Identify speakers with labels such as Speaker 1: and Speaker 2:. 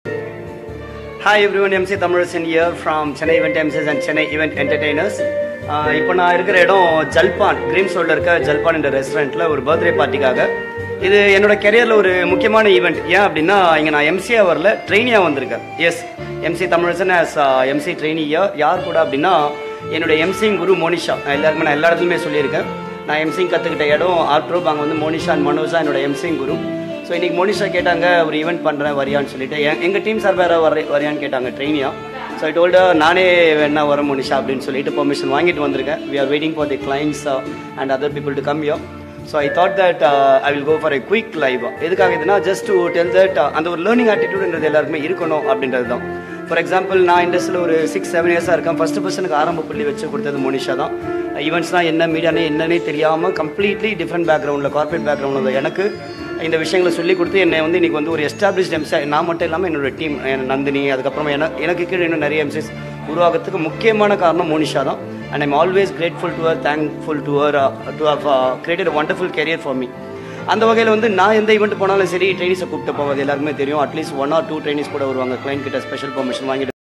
Speaker 1: Hi everyone, MC Thamarasan here from Chennai Event MCs and Chennai Event Entertainers. ஆஹ் இப்போ நான் இருக்கிற இடம் ஜல்பான் cream ரோடில் இருக்க ஜல்பான் என்ற ரெஸ்டாரண்ட்டில் ஒரு பர்த்டே பார்ட்டிக்காக இது என்னோட கெரியரில் ஒரு முக்கியமான ஈவெண்ட் ஏன் அப்படின்னா இங்கே நான் எம்சியா வரல ட்ரெயினியாக வந்திருக்கேன் yes MC Tamilarasan as MC ட்ரெயினியா யார் கூட அப்படின்னா என்னோட எம்சிங் குரு மோனிஷா நான் எல்லாருக்குமே நான் எல்லா இடத்துலையுமே சொல்லியிருக்கேன் நான் எம்சிங் கற்றுக்கிட்ட இடம் ஆர்ட்ரோப் அங்கே வந்து மோனிஷா அண்ட் மனோஜா என்னோட எம்சிங் குரு ஸோ இன்னைக்கு மோனிஷா கேட்டாங்க ஒரு ஈவெண்ட் பண்ணுறேன் வரியான்னு சொல்லிட்டு எ- எங்க டீம் சார் வேற வர வரியான்னு கேட்டாங்க ட்ரெயினியா ஸோ ஐ டோல்டு நானே வேணா வர மோனிஷா அப்படின்னு சொல்லிட்டு பெர்மிஷன் வாங்கிட்டு வந்திருக்கேன் we are waiting for the clients and other people to come yo so I thought that I will go for a quick live எதுக்காக இதுனா ஜஸ்ட் டு டெல் தட் அந்த ஒரு லேர்னிங் ஆட்டிடியூட்ன்றது எல்லாருக்குமே இருக்கணும் அப்படின்றது தான் ஃபார் எக்ஸாம்பிள் நான் இண்டஸ்ட்ரியில் ஒரு சிக்ஸ் செவன் இயர்ஸாக இருக்கேன் ஃபஸ்ட்டு பர்சனுக்கு ஆரம்ப புள்ளி வச்சு கொடுத்தது மோனிஷா தான் ஈவெண்ட்ஸ்னால் என்ன மீடியானே என்னன்னே தெரியாமல் கம்ப்ளீட்லி டிஃப்ரெண்ட் பேக்ரவுண்டில் கார்ப்பரேட் பேக்ரவுண்டில் எனக்கு இந்த விஷயங்களை சொல்லி கொடுத்து என்னை வந்து இன்னைக்கு வந்து ஒரு எஸ்டாப்ளிஷ்ட் எம்சி நான் மட்டும் இல்லாமல் என்னோட டீம் நந்தினி அதுக்கப்புறமா எனக்கு எனக்கு கீழே இன்னும் நிறைய எம்சிஸ் உருவாகிறதுக்கு முக்கியமான காரணம் மோனிஷா தான் and I'm always grateful to her thankful to her to have created wonderful career for me அந்த வகையில் வந்து நான் எந்த ஈவெண்ட் போனாலும் சரி ட்ரைனிஸை கூப்பிட்டு போவது எல்லாருக்குமே தெரியும் at least one or two trainees கூட வருவாங்க கிளைண்ட் கிட்ட ஸ்பெஷல் பர்மிஷன் வாங்கிட்டு